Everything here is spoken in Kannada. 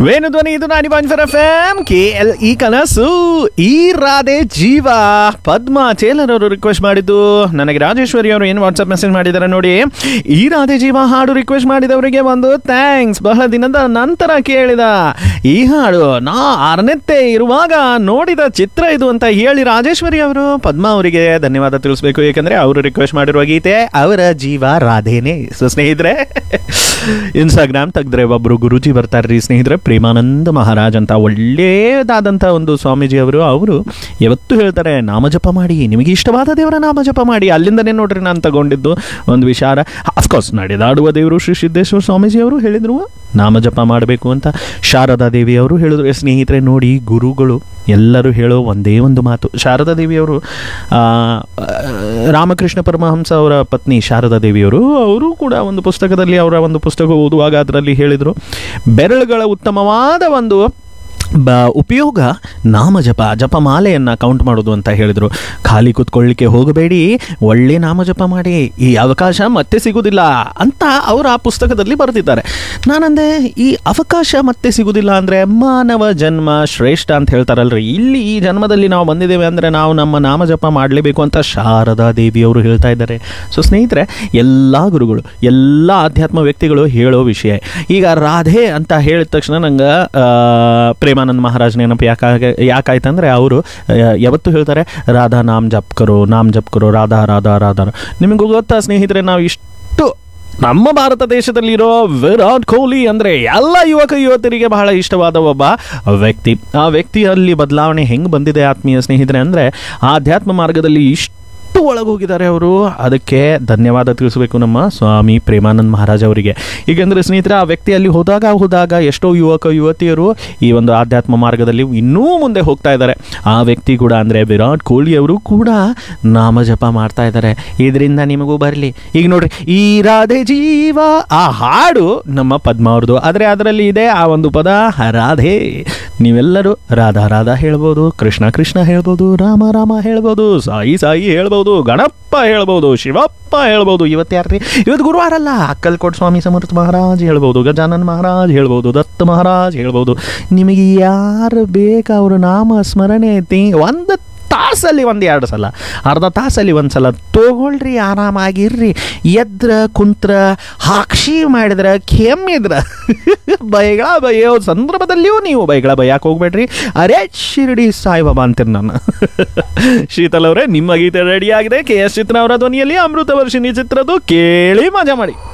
ವೇಣುಧ್ವನಿ ಇದು ನಾಡಿ point F M K L ಈ ಕನಸು ಈ ರಾಧೆ ಜೀವ ಪದ್ಮ ಚೇಲರ್ ಅವರು ರಿಕ್ವೆಸ್ಟ್ ಮಾಡಿದ್ದು ನನಗೆ ರಾಜೇಶ್ವರಿ ಅವರು ಏನು ವಾಟ್ಸಪ್ ಮೆಸೇಜ್ ಮಾಡಿದ್ದಾರೆ ನೋಡಿ ಈ ರಾಧೆ ಜೀವ ಹಾಡು ರಿಕ್ವೆಸ್ಟ್ ಮಾಡಿದವರಿಗೆ ಒಂದು ಥ್ಯಾಂಕ್ಸ್ ಬಹಳ ದಿನದ ನಂತರ ಕೇಳಿದ ಈ ಹಾಡು ನಾ ಆರನೆತ್ತೆ ಇರುವಾಗ ನೋಡಿದ ಚಿತ್ರ ಇದು ಅಂತ ಹೇಳಿ ರಾಜೇಶ್ವರಿ ಅವರು ಪದ್ಮ ಅವರಿಗೆ ಧನ್ಯವಾದ ತಿಳಿಸ್ಬೇಕು ಏಕೆಂದ್ರೆ ಅವರು ರಿಕ್ವೆಸ್ಟ್ ಮಾಡಿರುವ ಗೀತೆ ಅವರ ಜೀವ ರಾಧೇನೆ ಸೊ ಸ್ನೇಹಿತರೆ ಇನ್ಸ್ಟಾಗ್ರಾಮ್ ತೆಗೆದ್ರೆ ಒಬ್ರು ಗುರುಜಿ ಬರ್ತಾರ್ರಿ ಸ್ನೇಹಿತರೆ ಪ್ರೇಮಾನಂದ ಮಹಾರಾಜ್ ಅಂತ ಒಳ್ಳೆಯದಾದಂಥ ಒಂದು ಸ್ವಾಮೀಜಿ ಅವರು ಅವರು ಯಾವತ್ತೂ ಹೇಳ್ತಾರೆ ನಾಮಜಪ ಮಾಡಿ ನಿಮಗೆ ಇಷ್ಟವಾದ ದೇವರ ನಾಮಜಪ ಮಾಡಿ ಅಲ್ಲಿಂದನೇ ನೋಡ್ರಿ ನಾನು ತಗೊಂಡಿದ್ದು ಒಂದು ವಿಚಾರ ಅಫ್ಕೋರ್ಸ್ ನಡೆದಾಡುವ ದೇವರು ಶ್ರೀ ಸಿದ್ದೇಶ್ವರ ಸ್ವಾಮೀಜಿ ಅವರು ಹೇಳಿದ್ರು ನಾಮಜಪ ಮಾಡಬೇಕು ಅಂತ ಶಾರದಾ ದೇವಿ ಅವರು ಹೇಳಿದ್ರು ಸ್ನೇಹಿತರೆ ನೋಡಿ ಗುರುಗಳು ಎಲ್ಲರೂ ಹೇಳೋ ಒಂದೇ ಒಂದು ಮಾತು ಶಾರದಾ ದೇವಿಯವರು ಆ, ಆ, ರಾಮಕೃಷ್ಣ ಪರಮಹಂಸ ಅವರ ಪತ್ನಿ ಶಾರದಾ ದೇವಿಯವರು ಅವರು ಕೂಡ ಒಂದು ಪುಸ್ತಕದಲ್ಲಿ ಅವರ ಒಂದು ಪುಸ್ತಕ ಓದುವಾಗ ಅದರಲ್ಲಿ ಹೇಳಿದರು ಬೆರಳುಗಳ ಉತ್ತಮವಾದ ಒಂದು ಬ ಉಪಯೋಗ ನಾಮಜಪ ಜಪಮಾಲೆಯನ್ನು ಕೌಂಟ್ ಮಾಡೋದು ಅಂತ ಹೇಳಿದರು ಖಾಲಿ ಕೂತ್ಕೊಳ್ಳಿಕ್ಕೆ ಹೋಗಬೇಡಿ ಒಳ್ಳೆ ನಾಮಜಪ ಮಾಡಿ ಈ ಅವಕಾಶ ಮತ್ತೆ ಸಿಗುವುದಿಲ್ಲ ಅಂತ ಅವರು ಆ ಪುಸ್ತಕದಲ್ಲಿ ಬರೆದಿದ್ದಾರೆ ನಾನಂದೆ ಈ ಅವಕಾಶ ಮತ್ತೆ ಸಿಗುವುದಿಲ್ಲ ಅಂದರೆ ಮಾನವ ಜನ್ಮ ಶ್ರೇಷ್ಠ ಅಂತ ಹೇಳ್ತಾರಲ್ರಿ ಇಲ್ಲಿ ಈ ಜನ್ಮದಲ್ಲಿ ನಾವು ಬಂದಿದ್ದೇವೆ ಅಂದರೆ ನಾವು ನಮ್ಮ ನಾಮಜಪ ಮಾಡಲೇಬೇಕು ಅಂತ ಶಾರದಾ ದೇವಿಯವರು ಹೇಳ್ತಾ ಇದ್ದಾರೆ ಸೊ ಸ್ನೇಹಿತರೆ ಎಲ್ಲ ಗುರುಗಳು ಎಲ್ಲ ಆಧ್ಯಾತ್ಮ ವ್ಯಕ್ತಿಗಳು ಹೇಳೋ ವಿಷಯ ಈಗ ರಾಧೆ ಅಂತ ಹೇಳಿದ ತಕ್ಷಣ ನಂಗೆ ಪ್ರೇಮಾನಂದ ಮಹಾರಾಜ್ ನೆನಪು ಯಾಕಾಗ ಯಾಕಾಯ್ತಂದ್ರೆ ಅವರು ಯಾವತ್ತು ಹೇಳ್ತಾರೆ ರಾಧಾ ನಾಮ್ ಜಪ್ ಕರೋ ನಾಮ್ ಜಪ್ ಕರೋ ರಾಧಾ ರಾಧಾ ರಾಧಾ ನಿಮಗೂ ಗೊತ್ತಾ ಸ್ನೇಹಿತರೆ ನಾವು ಇಷ್ಟು ನಮ್ಮ ಭಾರತ ದೇಶದಲ್ಲಿರೋ ವಿರಾಟ್ ಕೊಹ್ಲಿ ಅಂದರೆ ಎಲ್ಲ ಯುವಕ ಯುವತಿಯರಿಗೆ ಬಹಳ ಇಷ್ಟವಾದ ಒಬ್ಬ ವ್ಯಕ್ತಿ ಆ ವ್ಯಕ್ತಿಯಲ್ಲಿ ಬದಲಾವಣೆ ಹೆಂಗೆ ಬಂದಿದೆ ಆತ್ಮೀಯ ಸ್ನೇಹಿತರೆ ಅಂದರೆ ಆಧ್ಯಾತ್ಮ ಮಾರ್ಗದಲ್ಲಿ ಇಷ್ಟು ಒಳಗೋಗಿದ್ದಾರೆ ಅವರು ಅದಕ್ಕೆ ಧನ್ಯವಾದ ತಿಳಿಸಬೇಕು ನಮ್ಮ ಸ್ವಾಮಿ ಪ್ರೇಮಾನಂದ್ ಮಹಾರಾಜ್ ಅವರಿಗೆ ಈಗೆಂದರೆ ಸ್ನೇಹಿತರೆ ಆ ವ್ಯಕ್ತಿಯಲ್ಲಿ ಹೋದಾಗ ಹೋದಾಗ ಎಷ್ಟೋ ಯುವಕ ಯುವತಿಯರು ಈ ಒಂದು ಆಧ್ಯಾತ್ಮ ಮಾರ್ಗದಲ್ಲಿ ಇನ್ನೂ ಮುಂದೆ ಹೋಗ್ತಾ ಇದ್ದಾರೆ ಆ ವ್ಯಕ್ತಿ ಕೂಡ ಅಂದರೆ ವಿರಾಟ್ ಕೊಹ್ಲಿ ಅವರು ಕೂಡ ನಾಮಜಪ ಮಾಡ್ತಾ ಇದ್ದಾರೆ ಇದರಿಂದ ನಿಮಗೂ ಬರಲಿ ಈಗ ನೋಡ್ರಿ ಈ ರಾಧೆ ಜೀವ ಆ ಹಾಡು ನಮ್ಮ ಪದ್ಮ ಅವ್ರದ್ದು ಆದರೆ ಅದರಲ್ಲಿ ಇದೆ ಆ ಒಂದು ಪದ ರಾಧೆ ನೀವೆಲ್ಲರೂ ರಾಧಾ ರಾಧಾ ಹೇಳ್ಬೋದು ಕೃಷ್ಣ ಕೃಷ್ಣ ಹೇಳ್ಬೋದು ರಾಮ ರಾಮ ಹೇಳ್ಬೋದು ಸಾಯಿ ಸಾಯಿ ಹೇಳ್ಬೋದು ಗಣಪ ಹೇಳ್ಬೋದು ಶಿವಪ್ಪ ಹೇಳ್ಬೋದು ಇವತ್ತು ಯಾರ್ರಿ ಇವತ್ತು ಗುರುವಾರ ಅಲ್ಲ ಅಕ್ಕಲ್ಕೋಟ್ ಸ್ವಾಮಿ ಸಮರ್ಥ ಮಹಾರಾಜ್ ಹೇಳ್ಬೋದು ಗಜಾನನ್ ಮಹಾರಾಜ್ ಹೇಳ್ಬೋದು ದತ್ತ ಮಹಾರಾಜ್ ಹೇಳ್ಬೋದು ನಿಮಗೆ ಯಾರು ಬೇಕು ಅವ್ರ ನಾಮ ಸ್ಮರಣೆ ತಿ ಒಂದು ತಾಸಲ್ಲಿ ಒಂದು ಎರಡು ಸಲ ಅರ್ಧ ತಾಸಲ್ಲಿ ಒಂದು ಸಲ ತಗೊಳ್ರಿ ಆರಾಮಾಗಿರ್ರಿ ಎದ್ರ ಕುಂತ್ರ ಹಾಕ್ಷಿ ಮಾಡಿದ್ರ ಕೆಮ್ಮಿದ್ರ ಬೈಗಳ ಬೈಯೋ ಸಂದರ್ಭದಲ್ಲಿಯೂ ನೀವು ಬೈಗಳ ಬೈಯಾಕೆ ಹೋಗ್ಬೇಡ್ರಿ ಅರೆ ಶಿರಡಿ ಸಾಯಿಬಾಬಾ ಅಂತೀನಿ ನಾನು ಶೀತಲ್ ಅವರೇ ನಿಮ್ಮ ಗೀತೆ ರೆಡಿ ಆಗಿದೆ ಕೆ ಎಸ್ ಚಿತ್ರ ಅವರ ಧ್ವನಿಯಲ್ಲಿ ಅಮೃತ ವರ್ಷಿಣಿ ಚಿತ್ರದ್ದು ಕೇಳಿ ಮಜಾ ಮಾಡಿ